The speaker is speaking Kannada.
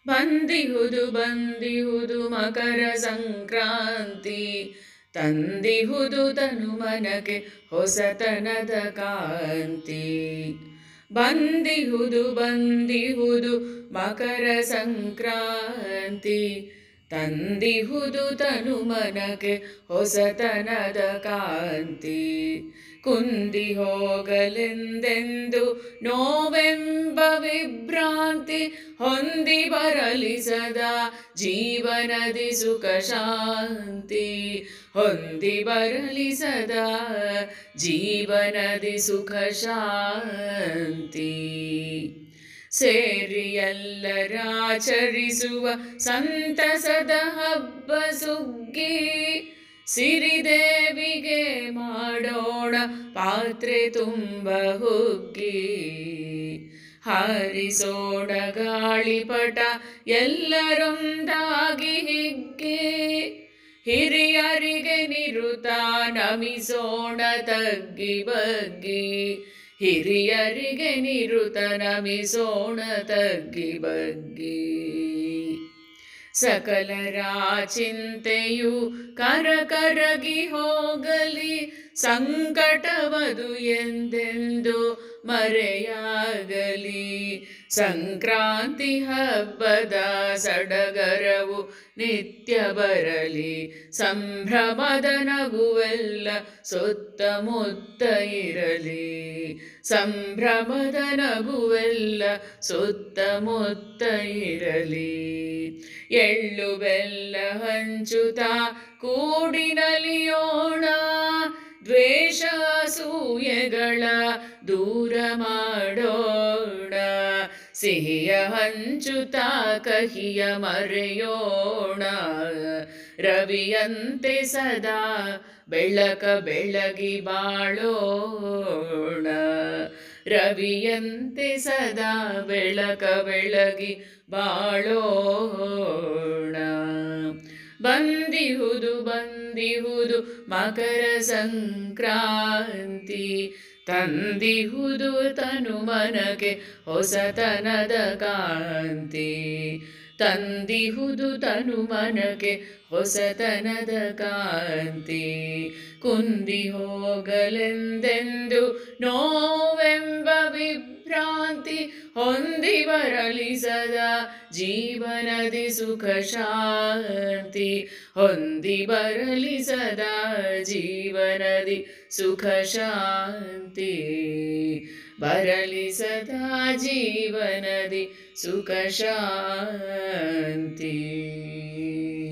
ಬಂದಿಹುದು ಬಂದಿಹುದು ಮಕರ ಸಂಕ್ರಾಂತಿ ತಂದಿಹುದು ತನು ಮನಕ್ಕೆ ಹೊಸತನದ ಕಾಂತಿ ಬಂದಿಹುದು ಬಂದಿಹುದು ಮಕರ ಸಂಕ್ರಾಂತಿ ತಂದಿಹುದು ತನು ಮನಕ್ಕೆ ಹೊಸತನದ ಕಾಂತಿ ಕುಂದಿ ಹೋಗಲೆಂದೆಂದು ನೋವೆಂಬ ವಿಭ್ರಾಂತಿ ಹೊಂದಿ ಬರಲಿ ಸದಾ ಜೀವನದಿ ಸುಖ ಶಾಂತಿ ಹೊಂದಿ ಬರಲಿ ಸದಾ ಜೀವನದಿ ಸುಖ ಶಾಂತಿ ಸೇರಿ ಎಲ್ಲರಾಚರಿಸುವ ಸಂತಸದ ಹಬ್ಬ ಸುಗ್ಗಿ ಸಿರಿದೇವಿಗೆ ಮಾಡೋಣ ಪಾತ್ರೆ ತುಂಬ ಹುಗ್ಗಿ ಹಾರಿಸೋಣ ಗಾಳಿಪಟ ಎಲ್ಲರೊಂದಾಗಿ ಹಿಗ್ಗಿ ಹಿರಿಯರಿಗೆ ನಿರುತ ನಮಿಸೋಣ ತಗ್ಗಿ ಬಗ್ಗಿ ಹಿರಿಯರಿಗೆ ನಿರುತ ನಮಿಸೋಣ ತಗ್ಗಿ ಬಗ್ಗಿ ಸಕಲರ ಚಿಂತೆಯು ಕರ ಕರಗಿ ಹೋಗಲಿ ಸಂಕಟವದು ಎಂದೆಂದು ಮರೆಯಾಗಲಿ ಸಂಕ್ರಾಂತಿ ಹಬ್ಬದ ಸಡಗರವು ನಿತ್ಯ ಬರಲಿ ಸಂಭ್ರಮದ ನಗುವೆಲ್ಲ ಸುತ್ತಮುತ್ತ ಇರಲಿ ಸಂಭ್ರಮದ ನಗುವೆಲ್ಲ ಸುತ್ತಮುತ್ತ ಇರಲಿ ಎಳ್ಳು ಬೆಲ್ಲ ಹಂಚುತ್ತಾ ಕೂಡಿ ನಲಿಯೋಣ ದ್ವೇಷ ಅಸೂಯೆಗಳ ದೂರ ಮಾಡೋಣ ಸಿಹಿಯ ಹಂಚುತ್ತಾ ಕಹಿಯ ಮರೆಯೋಣ ರವಿಯಂತೆ ಸದಾ ಬೆಳಕ ಬೆಳಗಿ ಬಾಳೋಣ ರವಿಯಂತೆ ಸದಾ ಬೆಳಕ ಬೆಳಗಿ ಬಾಳೋಣ ಬಂದಿಹುದು ಬಂದಿಹುದು ಮಕರ ಸಂಕ್ರಾಂತಿ ತಂದಿಹುದು ತನು ಮನಗೆ ಹೊಸತನದ ಕಾಂತಿ ತಂದಿಹುದು ತನು ಮನಗೆ ಹೊಸತನದ ಕಾಂತಿ ಕುಂದಿ ಹೋಗಲೆಂದೆಂದು ನೋವೆಂಬ ವಿಭ್ರಾಂತಿ ಹೊಂದಿ ಬರಲಿ ಸದಾ ಜೀವನದಿ ಸುಖ ಶಾಂತಿ ಹೊಂದಿ ಬರಲಿ ಸದಾ ಜೀವನದಿ ಸುಖ ಶಾಂತಿ ಬರಲಿ ಸದಾ ಜೀವನದಿ ಸುಖ ಶಾಂತಿ